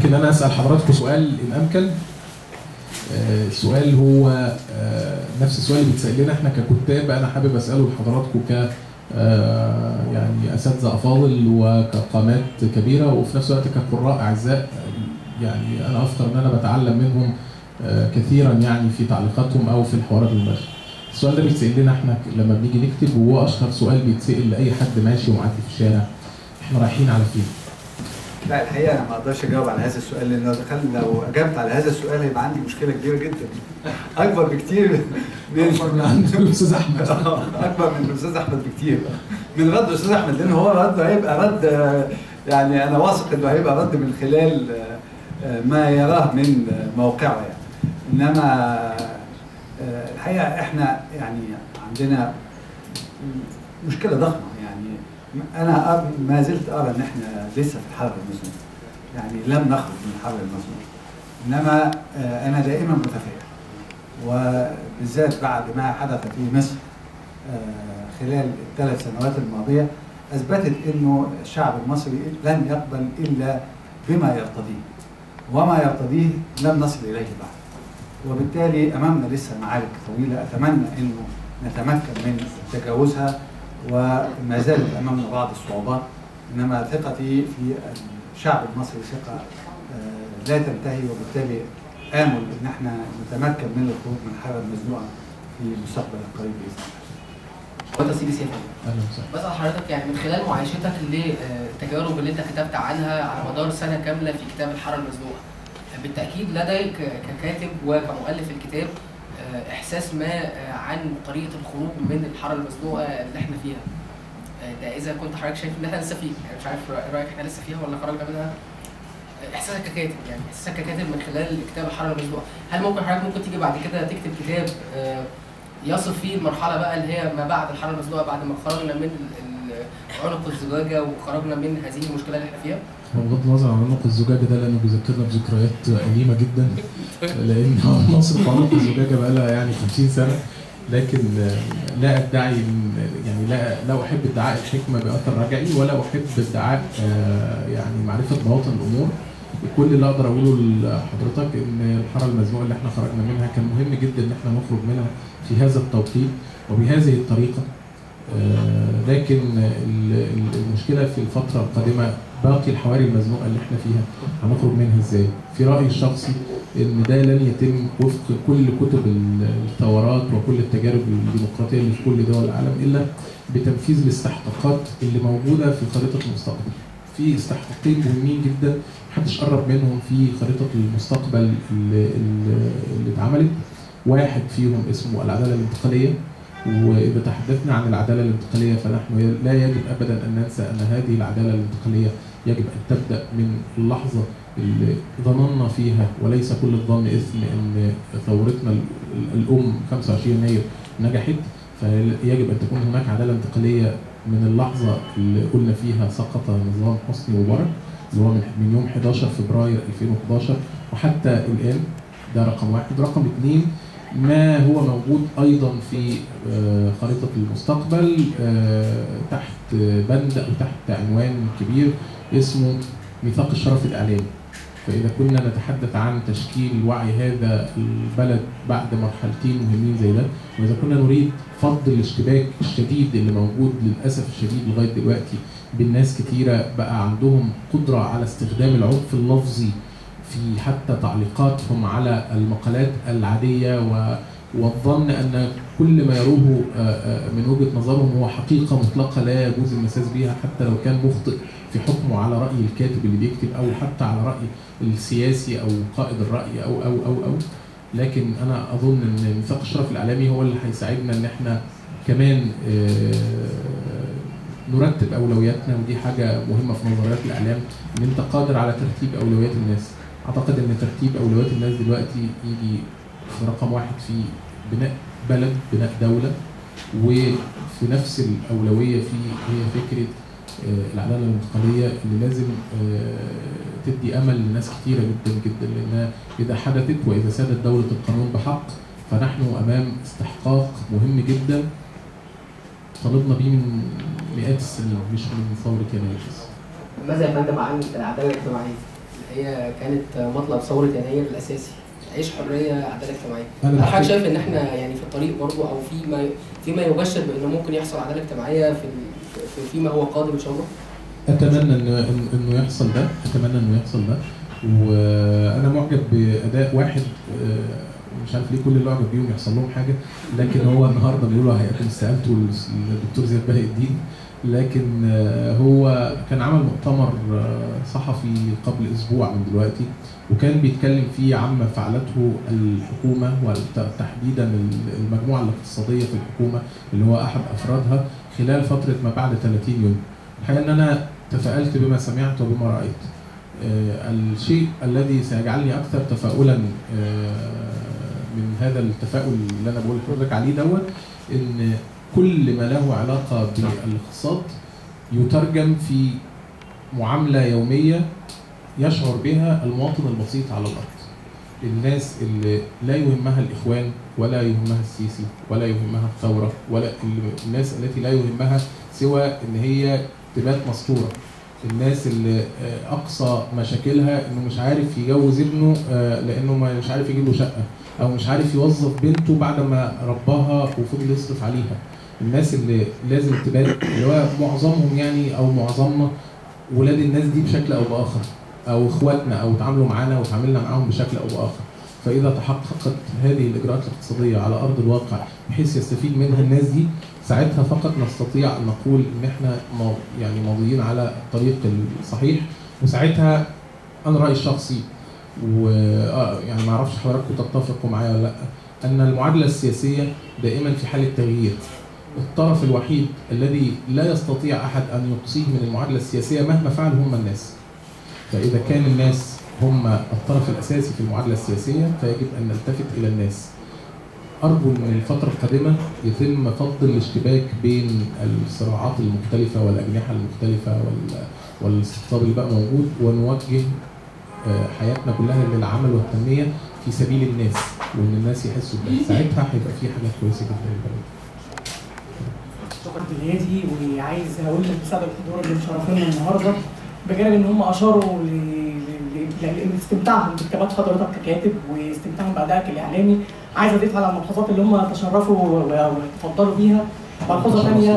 ممكن انا اسال حضراتكم سؤال ان امكن آه، السؤال هو آه، نفس السؤال اللي بيتسال لنا احنا ككتاب انا حابب اساله لحضراتكم ك آه، يعني اساتذه افاضل وكقامات كبيره وفي نفس الوقت كقراء اعزاء يعني انا افخر ان انا بتعلم منهم آه، كثيرا يعني في تعليقاتهم او في الحوارات المباشره. السؤال ده بيتسال لنا احنا لما بنيجي نكتب وهو اشهر سؤال بيتسال لاي حد ماشي ومعدي في الشارع احنا رايحين على فين؟ لا الحقيقه انا ما اقدرش اجاوب على هذا السؤال لان لو دخلت لو اجبت على هذا السؤال هيبقى عندي مشكله كبيره جدا اكبر بكتير من من عند الاستاذ احمد اكبر من الاستاذ احمد بكتير من رد الاستاذ احمد لان هو رد هيبقى رد آه، يعني انا واثق انه هيبقى رد من خلال آه، آه، ما يراه من آه، موقعه يعني انما آه، الحقيقه احنا يعني عندنا مشكله ضخمه يعني انا أر- ما زلت ارى ان احنا لسه في الحرب المزمنه يعني لم نخرج من الحرب المزمنه انما آه، انا دائما متفائل وبالذات بعد ما حدث في مصر آه، خلال الثلاث سنوات الماضيه اثبتت انه الشعب المصري لن يقبل الا بما يرتضيه وما يرتضيه لم نصل اليه بعد وبالتالي امامنا لسه معارك طويله اتمنى انه نتمكن من تجاوزها وما زالت امامنا بعض الصعوبات انما ثقتي في الشعب المصري ثقه آه، لا تنتهي وبالتالي امل ان احنا نتمكن من الخروج من الحاله المزنوقه في المستقبل القريب باذن الله. وانت سيدي سيف اهلا وسهلا بسأل حضرتك يعني من خلال معايشتك للتجارب اللي انت كتبت عنها على مدار سنه كامله في كتاب الحاره المزنوقه بالتاكيد لديك ككاتب وكمؤلف الكتاب آه، احساس ما آه، عن طريقه الخروج من الحاره المزنوقه اللي احنا فيها آه، ده اذا كنت حضرتك شايف ان احنا لسه فيه يعني مش عارف رأ- رايك احنا لسه فيها ولا خرجنا منها آه، احساسك ككاتب يعني احساسك ككاتب من خلال كتاب الحاره المزنوقه هل ممكن حضرتك ممكن تيجي بعد كده تكتب كتاب آه، يصف فيه المرحله بقى اللي هي ما بعد الحرب المسلوقه بعد ما خرجنا من ال- ال- عنق الزجاجه وخرجنا من هذه المشكله اللي احنا فيها هو بغض النظر عن عنق الزجاجه ده لانه بيذكرنا بذكريات أليمة جدا لان مصر في عنق الزجاجه بقى لها يعني 50 سنه لكن آه، لا ادعي إن- يعني لا لا احب ادعاء الحكمه باثر رجعي ولا احب ادعاء آه، يعني معرفه بواطن الامور كل اللي اقدر اقوله لحضرتك ان الحاره المزنوقه اللي احنا خرجنا منها كان مهم جدا ان احنا نخرج منها في هذا التوقيت وبهذه الطريقه آه، لكن ال- ال- المشكله في الفتره القادمه باقي الحواري المزنوقه اللي احنا فيها هنخرج منها ازاي؟ في رايي الشخصي ان ده لن يتم وفق كل كتب ال- الثورات وكل التجارب الديمقراطيه اللي في كل دول العالم الا بتنفيذ الاستحقاقات اللي موجوده في خريطه المستقبل. في استحقاقين مهمين جدا محدش قرب منهم في خريطه المستقبل اللي, اللي اللي اتعملت. واحد فيهم اسمه العداله الانتقاليه واذا تحدثنا عن العداله الانتقاليه فنحن لا يجب ابدا ان ننسى ان هذه العداله الانتقاليه يجب ان تبدا من اللحظه اللي ظننا فيها وليس كل الظن اثم ان ثورتنا ال- الام 25 يناير نجحت فيجب ان تكون هناك عداله انتقاليه من اللحظه اللي قلنا فيها سقط نظام حسني مبارك اللي هو من من يوم 11 فبراير 2011 وحتى الان ده رقم واحد رقم اثنين ما هو موجود ايضا في آه، خريطه المستقبل آه، تحت بند او تحت عنوان كبير اسمه ميثاق الشرف الاعلامي فاذا كنا نتحدث عن تشكيل وعي هذا البلد بعد مرحلتين مهمين زي ده واذا كنا نريد فض الاشتباك الشديد اللي موجود للاسف الشديد لغايه دلوقتي بالناس كتيره بقى عندهم قدره على استخدام العنف اللفظي في حتى تعليقاتهم على المقالات العاديه و والظن ان كل ما يروه آه، آه، من وجهه نظرهم هو حقيقه مطلقه لا يجوز المساس بها حتى لو كان مخطئ في حكمه على راي الكاتب اللي بيكتب او حتى على راي السياسي او قائد الراي او او او او لكن انا اظن ان ميثاق الشرف الاعلامي هو اللي هيساعدنا ان احنا كمان آه، نرتب اولوياتنا ودي حاجه مهمه في نظريات الاعلام ان انت قادر على ترتيب اولويات الناس اعتقد ان ترتيب اولويات الناس دلوقتي يجي في رقم واحد في بناء بلد بناء دوله وفي نفس الاولويه في هي فكره آه، العداله الانتقاليه اللي لازم آه، تدي امل لناس كتيره جدا جدا لانها اذا حدثت واذا سادت دوله القانون بحق فنحن امام استحقاق مهم جدا طالبنا بيه من مئات السنين مش من ثوره يناير بس. ماذا يا فندم عن العداله الاجتماعيه؟ اللي هي كانت مطلب ثوره يناير الاساسي عيش حريه عداله اجتماعيه أنا هل حضرتك بحكي- شايف ان احنا يعني في الطريق برضو او في ما فيما يبشر بانه ممكن يحصل عداله اجتماعيه في ال- في فيما هو قادم ان شاء الله؟ اتمنى انه إن- انه يحصل ده اتمنى انه يحصل ده وانا معجب باداء واحد آه، مش عارف ليه كل اللي اعجب بيهم يحصل لهم حاجه لكن هو النهارده بيقولوا هيقدم استقالته للدكتور زياد بهاء الدين لكن آه، هو كان عمل مؤتمر آه، صحفي قبل اسبوع من دلوقتي وكان بيتكلم فيه عما فعلته الحكومه وتحديدا المجموعه الاقتصاديه في الحكومه اللي هو احد افرادها خلال فتره ما بعد 30 يوم. الحقيقه ان انا تفائلت بما سمعت وبما رايت. آه، الشيء الذي سيجعلني اكثر تفاؤلا آه، من هذا التفاؤل اللي انا بقول لحضرتك عليه دوت ان كل ما له علاقه بالاقتصاد يترجم في معامله يوميه يشعر بها المواطن البسيط على الارض. الناس اللي لا يهمها الاخوان ولا يهمها السيسي ولا يهمها الثوره ولا ال- الناس التي لا يهمها سوى ان هي تبات مستوره الناس اللي آه، اقصى مشاكلها انه مش عارف يجوز ابنه آه، لانه ما- مش عارف يجيب له شقه او مش عارف يوظف بنته بعد ما رباها وفضل يصرف عليها الناس اللي لازم تبات اللي هو معظمهم يعني او معظمنا ولاد الناس دي بشكل او باخر او اخواتنا او تعاملوا معانا وتعاملنا معاهم بشكل او باخر فاذا تحققت هذه الاجراءات الاقتصاديه على ارض الواقع بحيث يستفيد منها الناس دي ساعتها فقط نستطيع ان نقول ان احنا مو- يعني ماضيين على الطريق الصحيح وساعتها انا رايي الشخصي و آه، يعني ما اعرفش حضراتكم تتفقوا معايا ولا لا ان المعادله السياسيه دائما في حاله تغيير الطرف الوحيد الذي لا يستطيع احد ان يقصيه من المعادله السياسيه مهما فعل هم الناس فاذا كان الناس هم الطرف الاساسي في المعادله السياسيه فيجب ان نلتفت الى الناس ارجو ان الفتره القادمه يتم فض الاشتباك بين الصراعات المختلفه والاجنحه المختلفه وال- والاستقطاب اللي بقى موجود ونوجه آه، حياتنا كلها للعمل والتنميه في سبيل الناس وان الناس يحسوا بده ساعتها هيبقى في حاجات كويسه جدا للبلد شكرا لهادي وعايز اقول للساده الحضور اللي مشرفينا النهارده بجانب ان هم اشاروا ل- ل- ل- لاستمتاعهم بكتابات حضرتك ككاتب واستمتاعهم بادائك الاعلامي عايز اضيف على الملحوظات اللي هم تشرفوا و- وتفضلوا بيها ملحوظه ثانيه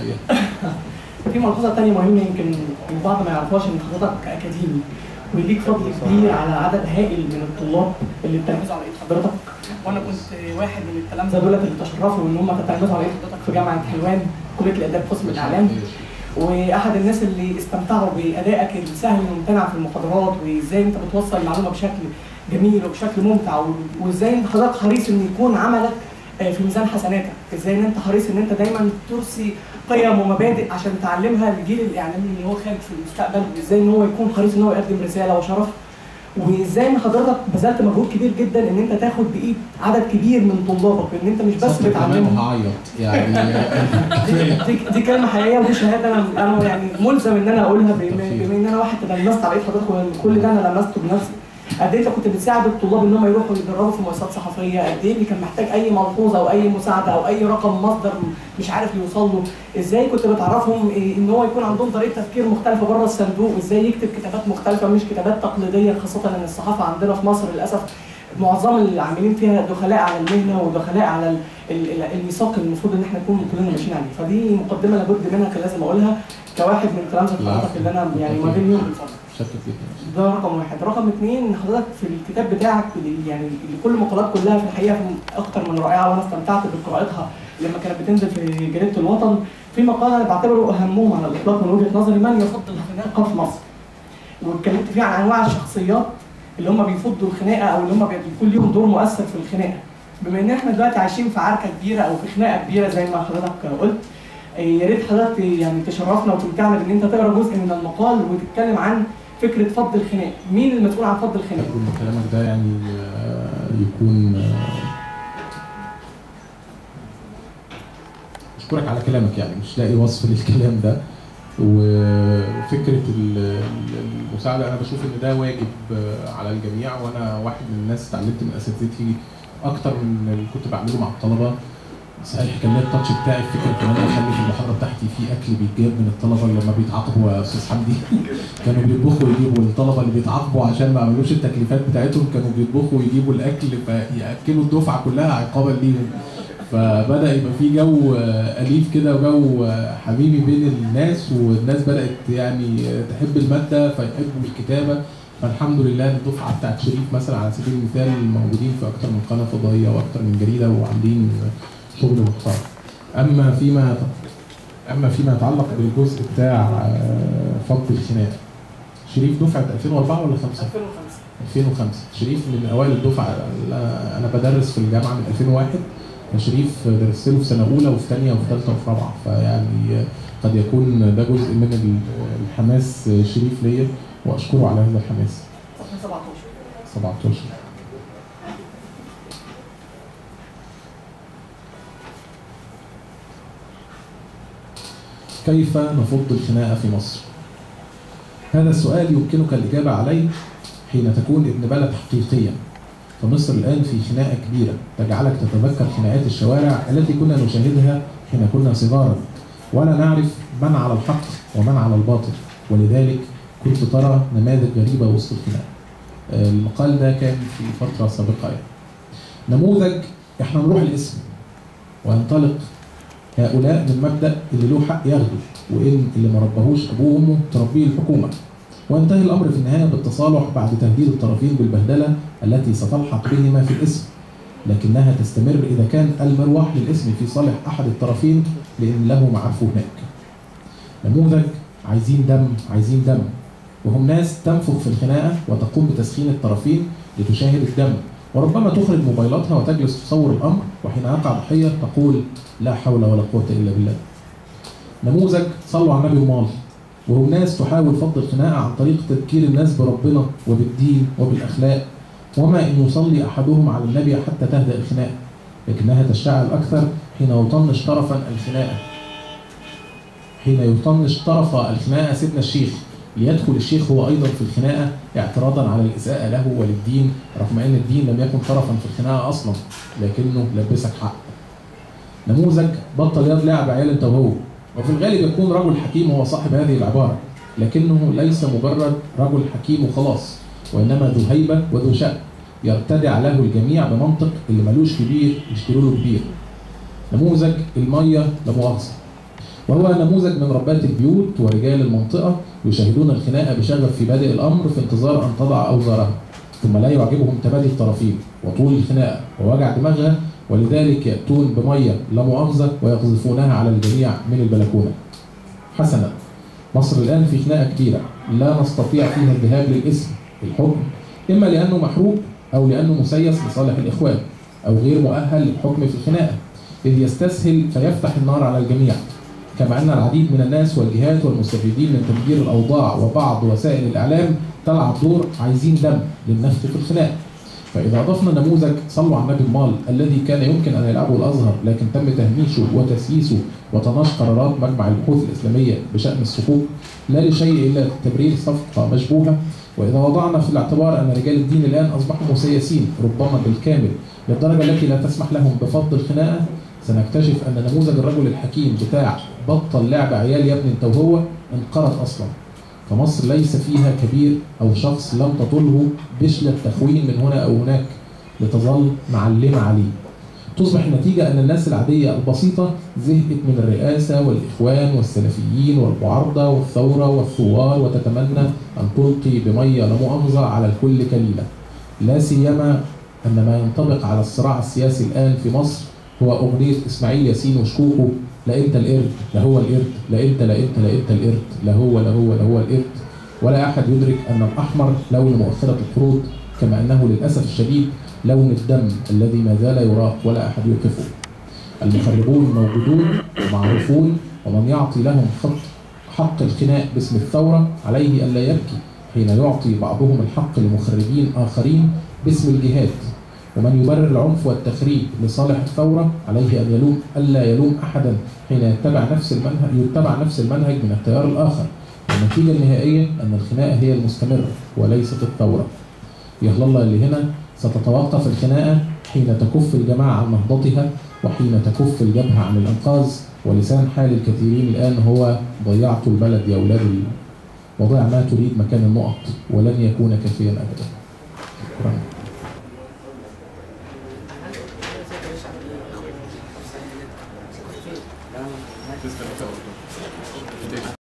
في ملحوظه ثانيه مهمه يمكن البعض ما يعرفهاش ان حضرتك اكاديمي وليك فضل كبير على عدد هائل من الطلاب اللي اتلمذوا على ايد حضرتك وانا كنت واحد من التلامذه دولت اللي تشرفوا ان هم تتلمذوا على ايد حضرتك في جامعه حلوان كليه الاداب قسم الاعلام واحد الناس اللي استمتعوا بادائك السهل الممتنع في المحاضرات وازاي انت بتوصل المعلومه بشكل جميل وبشكل ممتع و- وازاي انت حضرتك حريص ان يكون عملك آه، في ميزان حسناتك ازاي ان انت حريص ان انت دايما ترسي قيم ومبادئ عشان تعلمها للجيل الاعلامي اللي هو خارج في المستقبل وازاي ان هو يكون حريص ان هو يقدم رساله وشرف وازاي ان حضرتك بذلت مجهود كبير جدا ان انت تاخد بايد عدد كبير من طلابك ان انت مش بس كمان بتعلمهم هعيط يعني دي, دي كلمه حقيقيه ودي شهاده انا انا يعني ملزم ان انا اقولها بما بما ان انا واحد تلمست على ايد حضرتك وكل ده انا لمسته بنفسي قد ايه انت كنت بتساعد الطلاب ان هم يروحوا يتدربوا في مؤسسات صحفيه قد ايه اللي كان محتاج اي ملحوظه او اي مساعده او اي رقم مصدر مش عارف يوصل له ازاي كنت بتعرفهم إيه ان هو يكون عندهم طريقه تفكير مختلفه بره الصندوق ازاي يكتب كتابات مختلفه مش كتابات تقليديه خاصه ان الصحافه عندنا في مصر للاسف معظم اللي عاملين فيها دخلاء على المهنه ودخلاء على ال- ال- ال- الميثاق اللي المفروض ان احنا نكون كلنا ماشيين عليه فدي مقدمه لابد منها كان لازم اقولها كواحد من تلامذه حضرتك اللي انا يعني ما بين يوم بالفضل شكرا جدا ده رقم واحد رقم اثنين ان حضرتك في الكتاب بتاعك اللي- يعني اللي كل المقالات كلها في الحقيقه اكتر من رائعه وانا استمتعت بقراءتها لما كانت بتنزل في جريده الوطن في مقال انا بعتبره اهمهم على الاطلاق من وجهه نظري من يفضل الخناقه في مصر واتكلمت فيه عن انواع الشخصيات اللي هم بيفضوا الخناقه او اللي هم بيكون ليهم دور مؤثر في الخناقه بما ان احنا دلوقتي عايشين في عركه كبيره او في خناقه كبيره زي ما حضرتك قلت يا ريت حضرتك يعني تشرفنا وتمتعنا بان انت تقرا جزء من المقال وتتكلم عن فكره فض الخناق مين المسؤول عن فض الخناق أرجو إن كلامك ده يعني آه، يكون آه، أشكرك على كلامك يعني مش لاقي وصف للكلام ده وفكرة ال- ال- المساعدة أنا بشوف إن ده واجب آه، على الجميع وأنا واحد من الناس اتعلمت من أساتذتي أكتر من اللي كنت بعمله مع الطلبة صحيح كان ليا التاتش بتاعي في فكره ان انا اخلي في المحاضره بتاعتي في اكل بيتجاب من الطلبه لما بيتعاقبوا يا استاذ حمدي كانوا بيطبخوا ويجيبوا الطلبه اللي بيتعاقبوا عشان ما عملوش التكليفات بتاعتهم كانوا بيطبخوا ويجيبوا الاكل فياكلوا الدفعه كلها عقابا ليهم فبدا يبقى في جو آه، اليف كده وجو آه، حميمي بين الناس والناس بدات يعني آه، تحب الماده فيحبوا الكتابه فالحمد لله الدفعه بتاعت شريف مثلا على سبيل المثال موجودين في اكتر من قناه فضائيه واكتر من جريده وعاملين شغل محترم. اما فيما اما فيما يتعلق بالجزء بتاع آه، فض الخناق شريف دفعه 2004 ولا 5؟ 2005 2005 شريف من اوائل الدفعه انا أنا بدرس في الجامعه من 2001 شريف درست له في سنه اولى وفي ثانيه وفي ثالثه وفي رابعه فيعني قد يكون ده جزء من ال- الحماس شريف ليا واشكره على هذا الحماس 17 17 كيف نفض الخناقة في مصر؟ هذا السؤال يمكنك الإجابة عليه حين تكون ابن بلد حقيقيا فمصر الآن في خناقة كبيرة تجعلك تتذكر خناقات الشوارع التي كنا نشاهدها حين كنا صغارا ولا نعرف من على الحق ومن على الباطل ولذلك كنت ترى نماذج غريبة وسط الخناقة المقال ده كان في فترة سابقة يعني. نموذج احنا نروح الاسم وينطلق هؤلاء من مبدأ اللي له حق ياخده وإن اللي ما ربهوش أبوه وأمه تربيه الحكومة وينتهي الأمر في النهاية بالتصالح بعد تهديد الطرفين بالبهدلة التي ستلحق بهما في الاسم لكنها تستمر إذا كان المروح للاسم في صالح أحد الطرفين لأن له معارفه هناك نموذج عايزين دم عايزين دم وهم ناس تنفخ في الخناقة وتقوم بتسخين الطرفين لتشاهد الدم وربما تخرج موبايلاتها وتجلس تصور الأمر وحين يقع ضحية تقول لا حول ولا قوة إلا بالله نموذج صلوا على النبي ومال وهم ناس تحاول فض الخناقة عن طريق تذكير الناس بربنا وبالدين وبالأخلاق وما إن يصلي أحدهم على النبي حتى تهدأ الخناقة لكنها تشتعل أكثر حين يطنش طرفا الخناقة حين يطنش طرف الخناقة سيدنا الشيخ ليدخل الشيخ هو أيضا في الخناقة اعتراضا على الإساءة له وللدين رغم أن الدين لم يكن طرفا في الخناقة أصلا لكنه لبسك حق نموذج بطل يد لعب عيال انت وهو وفي الغالب يكون رجل حكيم هو صاحب هذه العبارة لكنه ليس مجرد رجل حكيم وخلاص وإنما ذو هيبة وذو شأن يرتدع له الجميع بمنطق اللي ملوش كبير يشتروا له كبير نموذج المية لا مؤاخذة وهو نموذج من ربات البيوت ورجال المنطقة يشاهدون الخناقة بشغف في بادئ الأمر في انتظار أن تضع أوزارها ثم لا يعجبهم تبادي الطرفين وطول الخناقة ووجع دماغها ولذلك يأتون بمية لا مؤاخذة ويقذفونها على الجميع من البلكونة حسنا مصر الآن في خناقة كبيرة لا نستطيع فيها الذهاب للاسم الحكم إما لأنه محروق أو لأنه مسيس لصالح الإخوان أو غير مؤهل للحكم في الخناقة إذ يستسهل فيفتح النار على الجميع كما أن العديد من الناس والجهات والمستفيدين من تدبير الأوضاع وبعض وسائل الإعلام تلعب دور عايزين دم للنفخ في الخناق فإذا أضفنا نموذج صلوا على النبي المال الذي كان يمكن أن يلعبه الأزهر لكن تم تهميشه وتسييسه وتناقش قرارات مجمع البحوث الإسلامية بشأن الصفوف لا لشيء إلا تبرير صفقة مشبوهة وإذا وضعنا في الاعتبار أن رجال الدين الآن أصبحوا مسيسين ربما بالكامل للدرجة التي لا تسمح لهم بفض الخناقة سنكتشف أن نموذج الرجل الحكيم بتاع بطل لعب عيال يا ابني أنت وهو انقرض أصلا فمصر ليس فيها كبير أو شخص لم تطله بشلة تخوين من هنا أو هناك لتظل معلمة عليه تصبح النتيجة أن الناس العادية البسيطة زهقت من الرئاسة والإخوان والسلفيين والمعارضة والثورة والثوار وتتمنى أن تلقي بمية لا مؤاخذة على الكل كليلة لا سيما أن ما ينطبق على الصراع السياسي الآن في مصر هو أغنية إسماعيل ياسين وشكوكو لا أنت القرد لا هو القرد لا أنت لا أنت لا أنت القرد لا هو لا هو لا هو القرد ولا أحد يدرك أن الأحمر لون مؤخرة القروض كما أنه للأسف الشديد لون الدم الذي ما زال يراق ولا أحد يوقفه المخربون موجودون ومعروفون ومن يعطي لهم خط حق الخناق باسم الثورة عليه ألا يبكي حين يعطي بعضهم الحق لمخربين آخرين باسم الجهاد ومن يبرر العنف والتخريب لصالح الثورة عليه أن يلوم ألا يلوم أحدا حين يتبع نفس المنهج يتبع نفس المنهج من اختيار الآخر والنتيجة النهائية أن الخناقة هي المستمرة وليست الثورة يهلا الله اللي هنا ستتوقف الخناقة حين تكف الجماعة عن نهضتها وحين تكف الجبهة عن الإنقاذ ولسان حال الكثيرين الآن هو ضيعت البلد يا أولاد ال... وضع ما تريد مكان النقط ولن يكون كافيا أبدا شكرا Thank you.